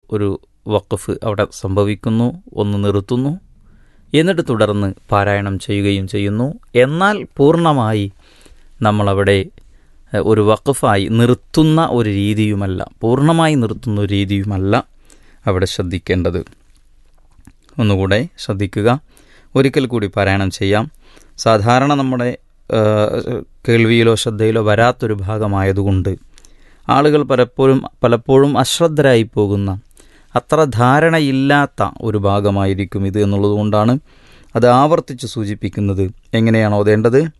ഒരു വഖഫ് അവിടെ സംഭവിക്കുന്നു ഒന്ന് നിർത്തുന്നു എന്നിട്ട് തുടർന്ന് പാരായണം ചെയ്യുകയും ചെയ്യുന്നു എന്നാൽ പൂർണ്ണമായി നമ്മളവിടെ എഹ്, ഒരു വഖഫായി നിർത്തുന്ന ഒരു രീതിയുമല്ല പൂർണ്ണമായി നിർത്തുന്ന ഒരു രീതിയുമല്ല അവിടെ ശ്രദ്ധിക്കേണ്ടത് ഒന്നുകൂടെ ശ്രദ്ധിക്കുക ഒരിക്കൽ കൂടി പാരായണം ചെയ്യാം സാധാരണ നമ്മുടെ ആ, കേൾവിയിലോ ശ്രദ്ധയിലോ വരാത്തൊരു ഭാഗമായതുകൊണ്ട് ആളുകൾ പലപ്പോഴും പലപ്പോഴും അശ്രദ്ധരായി പോകുന്ന അത്ര ധാരണയില്ലാത്ത ഒരു ഭാഗമായിരിക്കും ഇത് എന്നുള്ളതുകൊണ്ടാണ് അത് ആവർത്തിച്ച് സൂചിപ്പിക്കുന്നത് എങ്ങനെയാണ് ഓതേണ്ടത്